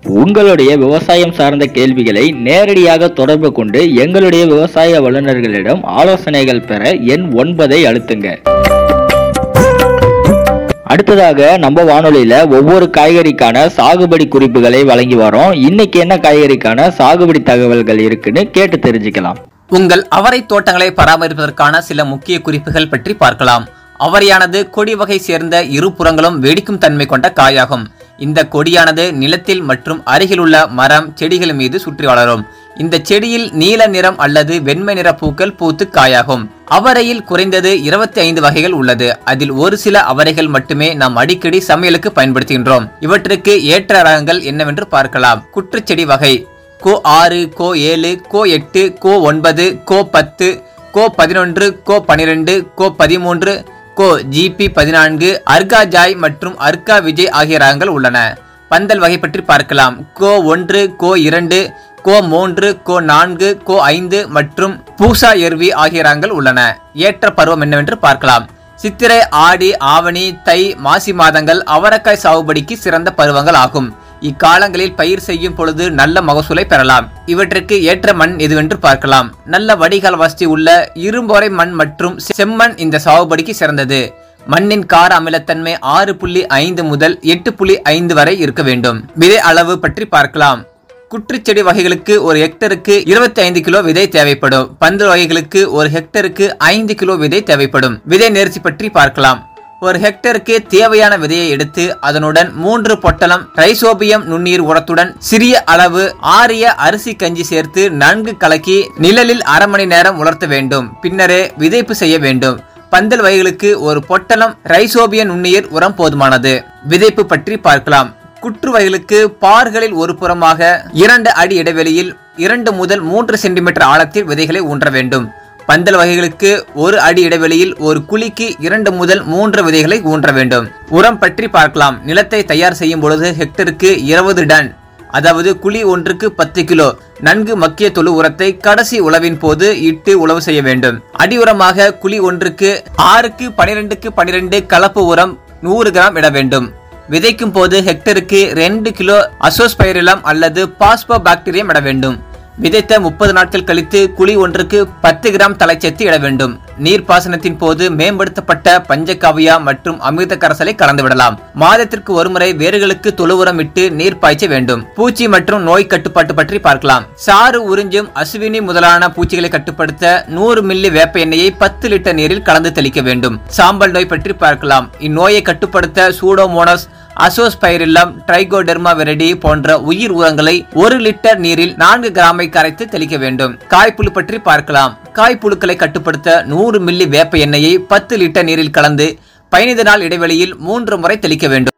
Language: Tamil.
உங்களுடைய விவசாயம் சார்ந்த கேள்விகளை நேரடியாக தொடர்பு கொண்டு எங்களுடைய விவசாய வல்லுநர்களிடம் ஆலோசனைகள் பெற எண் ஒன்பதை அழுத்துங்க அடுத்ததாக நம்ம வானொலியில ஒவ்வொரு காய்கறிக்கான சாகுபடி குறிப்புகளை வழங்கி வரோம் இன்னைக்கு என்ன காய்கறிக்கான சாகுபடி தகவல்கள் இருக்குன்னு கேட்டு தெரிஞ்சுக்கலாம் உங்கள் அவரை தோட்டங்களை பராமரிப்பதற்கான சில முக்கிய குறிப்புகள் பற்றி பார்க்கலாம் அவரையானது கொடி வகை சேர்ந்த இரு புறங்களும் வெடிக்கும் தன்மை கொண்ட காயாகும் இந்த கொடியானது நிலத்தில் மற்றும் அருகிலுள்ள மரம் செடிகள் மீது சுற்றி வளரும் இந்த செடியில் நீல நிறம் அல்லது வெண்மை நிற பூக்கள் பூத்து காயாகும் அவரையில் குறைந்தது இருபத்தி ஐந்து வகைகள் உள்ளது அதில் ஒரு சில அவரைகள் மட்டுமே நாம் அடிக்கடி சமையலுக்கு பயன்படுத்துகின்றோம் இவற்றுக்கு ஏற்ற ரகங்கள் என்னவென்று பார்க்கலாம் குற்றுச்செடி வகை கோ ஆறு கோ ஏழு கோ எட்டு கோ ஒன்பது கோ பத்து கோ பதினொன்று கோ பனிரெண்டு கோ பதிமூன்று கோ ஜிபி பதினான்கு அர்கா ஜாய் மற்றும் அர்கா விஜய் ஆகிய ரகங்கள் உள்ளன பந்தல் வகை பற்றி பார்க்கலாம் கோ ஒன்று கோ இரண்டு கோ மூன்று கோ நான்கு கோ ஐந்து மற்றும் பூசா எர்வி ஆகிய ரகங்கள் உள்ளன ஏற்ற பருவம் என்னவென்று பார்க்கலாம் சித்திரை ஆடி ஆவணி தை மாசி மாதங்கள் அவரக்காய் சாகுபடிக்கு சிறந்த பருவங்கள் ஆகும் இக்காலங்களில் பயிர் செய்யும் பொழுது நல்ல மகசூலை பெறலாம் இவற்றுக்கு ஏற்ற மண் எதுவென்று பார்க்கலாம் நல்ல வடிகால் வசதி உள்ள இரும்பொறை மண் மற்றும் செம்மண் இந்த சாகுபடிக்கு சிறந்தது மண்ணின் கார அமிலத்தன்மை ஆறு புள்ளி ஐந்து முதல் எட்டு புள்ளி ஐந்து வரை இருக்க வேண்டும் விதை அளவு பற்றி பார்க்கலாம் குற்றுச்செடி வகைகளுக்கு ஒரு ஹெக்டருக்கு இருபத்தி ஐந்து கிலோ விதை தேவைப்படும் பந்து வகைகளுக்கு ஒரு ஹெக்டருக்கு ஐந்து கிலோ விதை தேவைப்படும் விதை நேர்ச்சி பற்றி பார்க்கலாம் ஒரு ஹெக்டருக்கு தேவையான விதையை எடுத்து அதனுடன் மூன்று பொட்டலம் ரைசோபியம் நுண்ணீர் உரத்துடன் சிறிய அளவு ஆரிய அரிசி கஞ்சி சேர்த்து நன்கு கலக்கி நிழலில் அரை மணி நேரம் உலர்த்த வேண்டும் பின்னரே விதைப்பு செய்ய வேண்டும் பந்தல் வகைகளுக்கு ஒரு பொட்டலம் ரைசோபிய நுண்ணீர் உரம் போதுமானது விதைப்பு பற்றி பார்க்கலாம் குற்று வகைகளுக்கு பார்களில் ஒரு புறமாக இரண்டு அடி இடைவெளியில் இரண்டு முதல் மூன்று சென்டிமீட்டர் ஆழத்தில் விதைகளை ஊன்ற வேண்டும் பந்தல் வகைகளுக்கு ஒரு அடி இடைவெளியில் ஒரு குழிக்கு இரண்டு முதல் மூன்று விதைகளை ஊன்ற வேண்டும் உரம் பற்றி பார்க்கலாம் நிலத்தை தயார் செய்யும் பொழுது ஹெக்டருக்கு இருபது டன் அதாவது குழி ஒன்றுக்கு பத்து கிலோ நன்கு மக்கிய தொழு உரத்தை கடைசி உழவின் போது இட்டு உழவு செய்ய வேண்டும் அடி உரமாக குழி ஒன்றுக்கு ஆறுக்கு பனிரெண்டுக்கு பனிரெண்டு கலப்பு உரம் நூறு கிராம் இட வேண்டும் விதைக்கும் போது ஹெக்டருக்கு ரெண்டு கிலோ அசோஸ்பைரிலம் அல்லது பாஸ்போ பாக்டீரியம் இட வேண்டும் விதைத்த முப்பது நாட்கள் கழித்து குழி ஒன்றுக்கு பத்து கிராம் தலைச்சத்து இட வேண்டும் நீர் பாசனத்தின் போது மேம்படுத்தப்பட்ட பஞ்சகாவியா மற்றும் அமிர்த கரைசலை கலந்துவிடலாம் மாதத்திற்கு ஒருமுறை வேர்களுக்கு தொழு உரம் இட்டு நீர் பாய்ச்ச வேண்டும் பூச்சி மற்றும் நோய் கட்டுப்பாட்டு பற்றி பார்க்கலாம் சாறு உறிஞ்சும் அசுவினி முதலான பூச்சிகளை கட்டுப்படுத்த நூறு மில்லி வேப்ப எண்ணெயை பத்து லிட்டர் நீரில் கலந்து தெளிக்க வேண்டும் சாம்பல் நோய் பற்றி பார்க்கலாம் இந்நோயை கட்டுப்படுத்த சூடோமோனஸ் அசோஸ்பைரில்லம் ட்ரைகோடெர்மா வெரடி போன்ற உயிர் உரங்களை ஒரு லிட்டர் நீரில் நான்கு கிராமை கரைத்து தெளிக்க வேண்டும் காய்ப்புழு பற்றி பார்க்கலாம் காய்ப்புழுக்களை கட்டுப்படுத்த நூறு மில்லி வேப்ப எண்ணெயை பத்து லிட்டர் நீரில் கலந்து பதினைந்து நாள் இடைவெளியில் மூன்று முறை தெளிக்க வேண்டும்